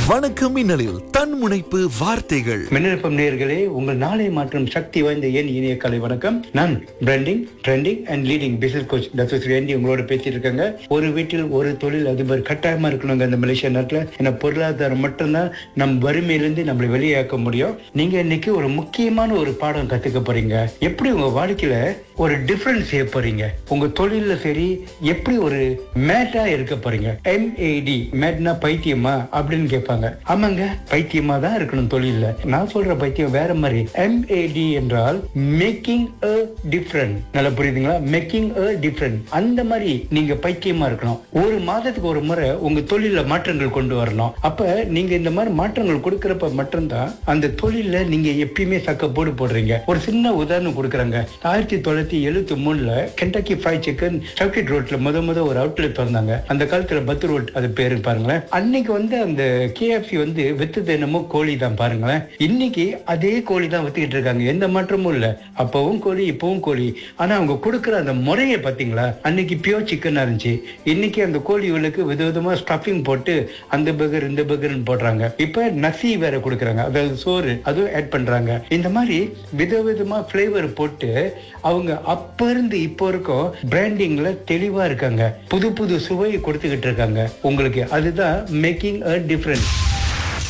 வணக்கம் மின்னலில் தன்முனைப்பு வார்த்தைகள் மின்னழுப்பம் நேயர்களே உங்கள் நாளை மாற்றும் சக்தி வாய்ந்த என் இனிய கலை வணக்கம் நான் branding trending and leading business coach doctor Shri Aandi உங்களோட பேசிட்டு இருக்காங்க ஒரு வீட்டில் ஒரு தொழில் அதிபர் கட்டாயமா இருக்கணுங்க இந்த மலேசியா நாட்டில் ஏன்னா பொருளாதாரம் மட்டும்தான் நம் வறுமையிலிருந்து நம்மளை வெளியாக்க முடியும் நீங்க இன்னைக்கு ஒரு முக்கியமான ஒரு பாடம் கத்துக்க போறீங்க எப்படி உங்க வாழ்க்கையில ஒரு டிஃபரன்ஸ் செய்ய போறீங்க உங்க தொழில்ல சரி எப்படி ஒரு மேட்டா இருக்க போறீங்க எம்ஏடி மேட்னா பைத்தியமா அப்படின்னு கேட்பாங்க ஆமாங்க பைத்தியமா தான் இருக்கணும் தொழில்ல நான் சொல்ற பைத்தியம் வேற மாதிரி எம்ஏடி என்றால் மேக்கிங் அ டிஃபரண்ட் நல்லா புரியுதுங்களா மேக்கிங் அ டிஃபரண்ட் அந்த மாதிரி நீங்க பைத்தியமா இருக்கணும் ஒரு மாதத்துக்கு ஒரு முறை உங்க தொழில மாற்றங்கள் கொண்டு வரணும் அப்ப நீங்க இந்த மாதிரி மாற்றங்கள் கொடுக்கறப்ப மட்டும்தான் அந்த தொழில்ல நீங்க எப்பயுமே சக்க போடு போடுறீங்க ஒரு சின்ன உதாரணம் கொடுக்குறாங்க ஆயிரத்தி தொள்ளாயிரத்தி எழுபத்தி மூணுல கென்டக்கி ஃப்ரை சிக்கன் சர்க்கிட் ரோட்ல முத முத ஒரு அவுட்லெட் திறந்தாங்க அந்த காலத்துல பத்து ரோட் அது பேரு பாருங்களேன் அன்னைக்கு வந்து அந்த கேஎஃப்சி வந்து வித்தது என்னமோ கோழி தான் பாருங்களேன் இன்னைக்கு அதே கோழி தான் வித்துக்கிட்டு இருக்காங்க எந்த மாற்றமும் இல்ல அப்பவும் கோழி இப்பவும் கோழி ஆனா அவங்க கொடுக்குற அந்த முறையை பாத்தீங்களா அன்னைக்கு பியோர் சிக்கன் இருந்துச்சு இன்னைக்கு அந்த கோழிகளுக்கு விதவிதமா ஸ்டஃபிங் போட்டு அந்த பர்கர் இந்த பர்கர்னு போடுறாங்க இப்ப நசி வேற கொடுக்குறாங்க அதாவது சோறு அதுவும் ஆட் பண்றாங்க இந்த மாதிரி விதவிதமா ஃபிளேவர் போட்டு அவங்க அப்ப இருந்து இப்போ வரைக்கும் பிராண்டிங்ல தெளிவா இருக்காங்க புது புது சுவை கொடுத்துக்கிட்டு இருக்காங்க உங்களுக்கு அதுதான் மேக்கிங் அ டிஃபரன்ஸ்